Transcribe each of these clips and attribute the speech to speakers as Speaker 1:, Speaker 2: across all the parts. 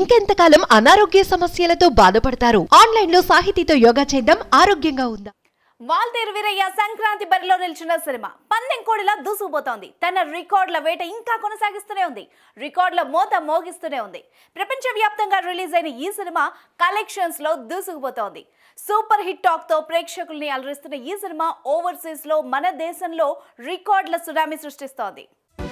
Speaker 1: ఇంకెంతకాలం అనారోగ్య సమస్యలతో బాధపడతారు ఆన్లైన్ లో సాహితీతో యోగా చేద్దాం ఆరోగ్యంగా ఉందాం
Speaker 2: వాల్తేరు వీరయ్య సంక్రాంతి బరిలో నిలిచిన సినిమా పందెం కోడిలా దూసుకుపోతోంది తన రికార్డుల వేట ఇంకా కొనసాగిస్తూనే ఉంది రికార్డుల మోత మోగిస్తూనే ఉంది ప్రపంచవ్యాప్తంగా రిలీజ్ అయిన ఈ సినిమా కలెక్షన్స్ లో దూసుకుపోతోంది సూపర్ హిట్ టాక్ తో ప్రేక్షకుల్ని అలరిస్తున్న ఈ సినిమా ఓవర్సీస్ లో మన దేశంలో రికార్డుల సునామీ సృష్టిస్తోంది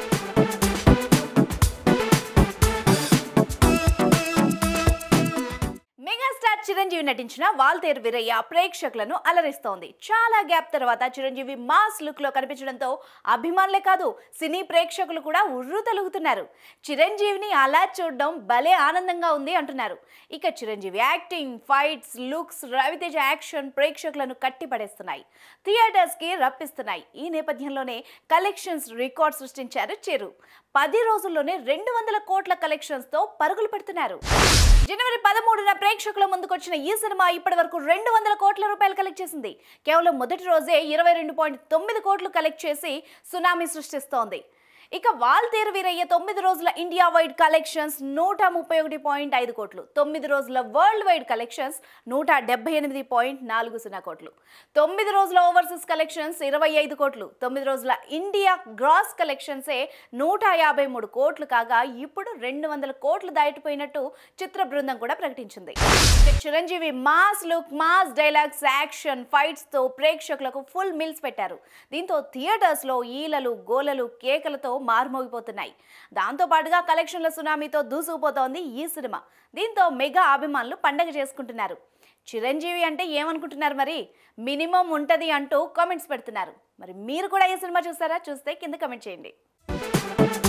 Speaker 2: మెగాస్టార్ చిరంజీవి నటించిన వాల్తేరు వీరయ్య ప్రేక్షకులను అలరిస్తోంది చాలా గ్యాప్ తర్వాత చిరంజీవి మాస్ లుక్ లో కనిపించడంతో అభిమానులే కాదు సినీ ప్రేక్షకులు కూడా ఉర్రు తలుగుతున్నారు చిరంజీవిని అలా చూడడం భలే ఆనందంగా ఉంది అంటున్నారు ఇక Chiranjeevi acting fights looks Raviteja action ప్రేక్షకులను కట్టిపడేస్తున్నాయి థియేటర్స్ కి రప్పిస్తున్నాయి ఈ నేపథ్యంలోనే కలెక్షన్స్ రికార్డ్ సృష్టించారు చిరు పది రోజుల్లోనే రెండు వందల కోట్ల కలెక్షన్స్ తో పరుగులు పెడుతున్నారు జనవరి పదమూడున ప్రేక్షకుల ముందుకొచ్చిన ఈ సినిమా ఇప్పటి వరకు రెండు వందల కోట్ల రూపాయలు కలెక్ట్ చేసింది కేవలం మొదటి రోజే ఇరవై రెండు పాయింట్ తొమ్మిది కోట్లు కలెక్ట్ చేసి సునామీ సృష్టిస్తోంది ఇక వాల్తేరు వీరయ్య తొమ్మిది రోజుల ఇండియా వైడ్ కలెక్షన్స్ నూట ముప్పై ఒకటి పాయింట్ ఐదు కోట్లు తొమ్మిది రోజుల వరల్డ్ వైడ్ కలెక్షన్స్ నూట డెబ్బై ఎనిమిది పాయింట్ నాలుగు సున్నా కోట్లు తొమ్మిది రోజుల ఓవర్సీస్ కలెక్షన్స్ ఇరవై ఐదు కోట్లు తొమ్మిది రోజుల ఇండియా గ్రాస్ కలెక్షన్సే నూట యాభై మూడు కోట్లు కాగా ఇప్పుడు రెండు వందల కోట్లు దాటిపోయినట్టు చిత్ర బృందం కూడా ప్రకటించింది ఇక Chiranjeevi mass look mass dialogues action fights తో ప్రేక్షకులకు ఫుల్ మీల్స్ పెట్టారు దీంతో థియేటర్స్ లో ఈలలు గోలలు కేకలతో మారుమోగిపోతున్నాయి దాంతో పాటుగా కలెక్షన్ల సునామీతో దూసుకుపోతోంది ఈ సినిమా దీంతో మెగా అభిమానులు పండగ చేసుకుంటున్నారు చిరంజీవి అంటే ఏమనుకుంటున్నారు మరి మినిమం ఉంటది అంటూ కామెంట్స్ పెడుతున్నారు మరి మీరు కూడా ఈ సినిమా చూసారా చూస్తే కింద కమెంట్ చేయండి